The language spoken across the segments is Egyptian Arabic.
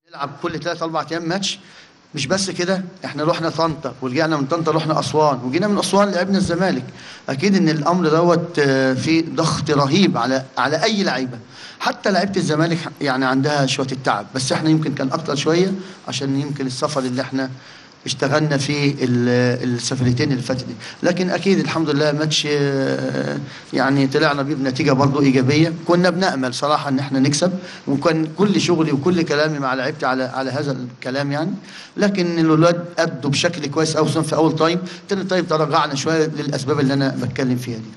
نلعب كل ثلاث اربع ايام ماتش مش بس كده احنا رحنا طنطا ورجعنا من طنطا رحنا اسوان وجينا من اسوان لعبنا الزمالك اكيد ان الامر دوت آه، فيه ضغط رهيب على على اي لعيبه حتى لعيبه الزمالك يعني عندها شويه التعب بس احنا يمكن كان اكتر شويه عشان يمكن السفر اللي احنا اشتغلنا في ال- السفريتين اللي فاتت دي لكن اكيد الحمد لله ماتش آه، يعني طلعنا بيه بنتيجه برضه ايجابيه كنا بنامل صراحه ان احنا نكسب وكان كل شغلي وكل كلامي مع لعيبتي على على هذا الكلام يعني لكن الولاد ادوا بشكل كويس قوي خصوصا في اول تايم تاني تايم تراجعنا شويه للاسباب اللي انا بتكلم فيها دي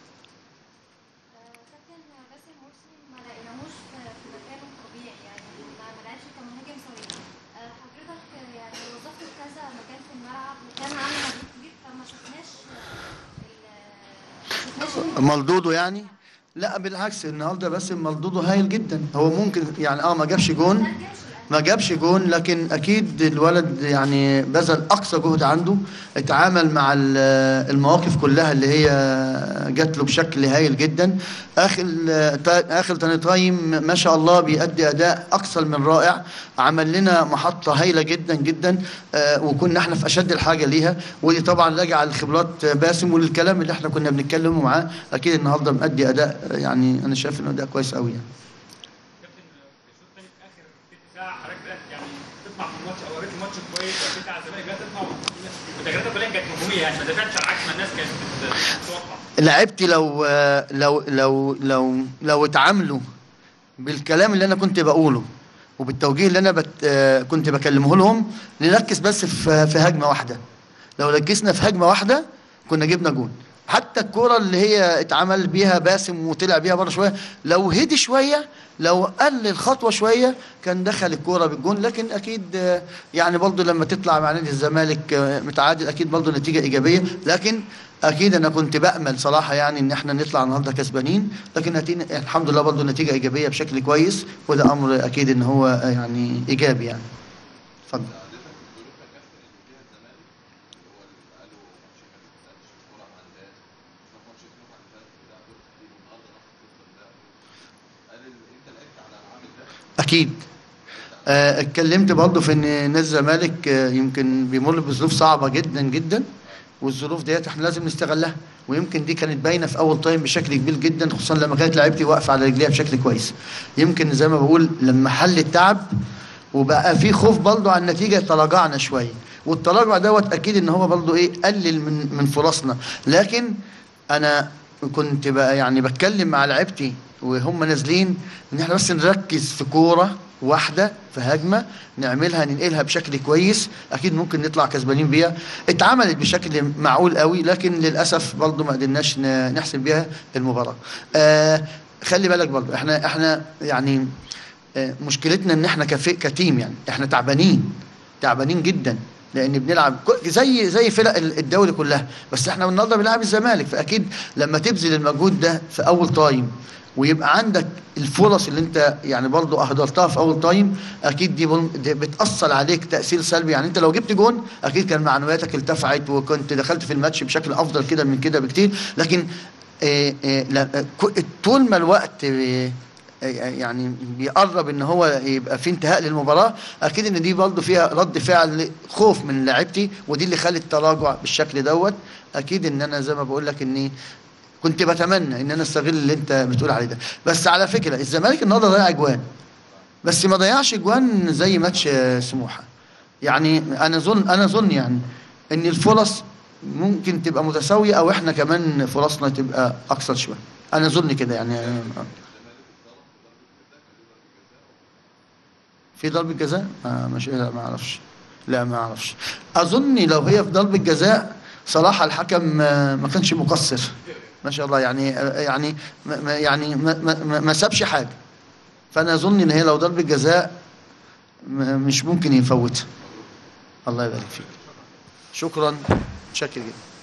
كابتن باسم مرسي ما لقيناهوش في في مكانه الطبيعي يعني ما ما لعبش كمهاجم صريح آه، حضرتك آه، يعني وظفته في كذا مكان في الملعب وكان عامل مجهود كبير فما شفناش آه، ال- ما شفناش مردوده يعني لا بالعكس النهارده بس مردوده هايل جدا هو ممكن يعني اه ما جابش جون ما رجعش الأهلي. ما جابش جون لكن اكيد الولد يعني بذل اقصى جهد عنده اتعامل مع ال- المواقف كلها اللي هي جات له بشكل هايل جدا اخر تا- اخر تاني تايم ما شاء الله بيأدي اداء اكثر من رائع عمل لنا محطه هايله جدا جدا آه، وكنا احنا في اشد الحاجه ليها ودي طبعا راجعه لخبرات باسم وللكلام اللي احنا كنا بنتكلمه معاه اكيد النهارده مأدي اداء يعني انا شايف انه اداء كويس قوي يعني كابتن الشوط الثاني في اخر تلت ساعه حضرتك بدات يعني تطمع في الماتش او قريت الماتش كويس وقفت على الزمالك بدات تطمع وتجربتك كلها كانت هجوميه يعني ما دافعتش على عكس ما الناس كانت بتتوقع لعبتي لو لو لو لو لو اتعاملوا بالكلام اللي انا كنت بقوله وبالتوجيه اللي انا بت كنت بكلمه لهم نركز بس في في هجمه واحده لو ركزنا في هجمه واحده كنا جبنا جون حتى الكرة اللي هي اتعمل بيها باسم وطلع بيها بره شويه لو هدي شويه لو قل الخطوه شويه كان دخل الكرة بالجون لكن اكيد آه، يعني برضه لما تطلع مع نادي الزمالك آه، متعادل اكيد برضه نتيجه ايجابيه لكن اكيد انا كنت بامل صراحه يعني ان احنا نطلع النهارده كسبانين لكن نتيجة الحمد لله برضه نتيجه ايجابيه بشكل كويس وده امر اكيد ان هو آه، يعني ايجابي يعني اتفضل اكيد آه، اتكلمت برضه في ان نادي الزمالك آه، يمكن بيمر بظروف صعبه جدا جدا والظروف ديت احنا لازم نستغلها ويمكن دي كانت باينه في اول تايم بشكل كبير جدا خصوصا لما كانت لعيبتي واقفه على رجليها بشكل كويس يمكن زي ما بقول لما حل التعب وبقى في خوف برضه على النتيجه تراجعنا شويه والتراجع دوت اكيد ان هو برضه ايه قلل من من فرصنا لكن انا كنت بقى يعني بتكلم مع لعيبتي وهم نازلين ان احنا بس نركز في كوره واحده في هجمه نعملها ننقلها بشكل كويس اكيد ممكن نطلع كسبانين بيها اتعملت بشكل معقول قوي لكن للاسف برضه ما قدرناش ن- نحسم بيها المباراه آه خلي بالك برضه احنا احنا يعني آه مشكلتنا ان احنا كفي كتيم يعني احنا تعبانين تعبانين جدا لان بنلعب كل- زي زي فرق ال- الدوري كلها بس احنا النهارده بنلعب الزمالك فاكيد لما تبذل المجهود ده في اول تايم ويبقى عندك الفرص اللي انت يعني برضه اهدرتها في اول تايم اكيد دي, بن- دي بتاثر عليك تاثير سلبي يعني انت لو جبت جون اكيد كان معنوياتك ارتفعت وكنت دخلت في الماتش بشكل افضل كده من كده بكتير لكن آه، آه، لا- آه، ك- طول ما الوقت آه، يعني بيقرب ان هو يبقى في انتهاء للمباراه اكيد ان دي برضه فيها رد فعل خوف من لاعبتي ودي اللي خلت التراجع بالشكل دوت اكيد ان انا زي ما بقول لك اني كنت بتمنى ان انا استغل اللي انت بتقول عليه ده بس على فكره الزمالك النهارده ضيع اجوان بس ما ضيعش اجوان زي ماتش آه، سموحه يعني انا ظن انا ظن يعني ان الفرص ممكن تبقى متساويه او احنا كمان فرصنا تبقى اكثر شويه انا ظن كده يعني آه، في ضربة جزاء؟ آه مش لا ما اعرفش لا ما اعرفش اظن لو هي في ضربة جزاء صراحة الحكم آه، ما كانش مقصر ما شاء الله يعني آه، يعني ما ما- يعني ما, ما, ما- ما سابش حاجة فانا اظن ان هي لو ضربة جزاء م- مش ممكن يفوتها الله يبارك فيك شكرا شكرا جدا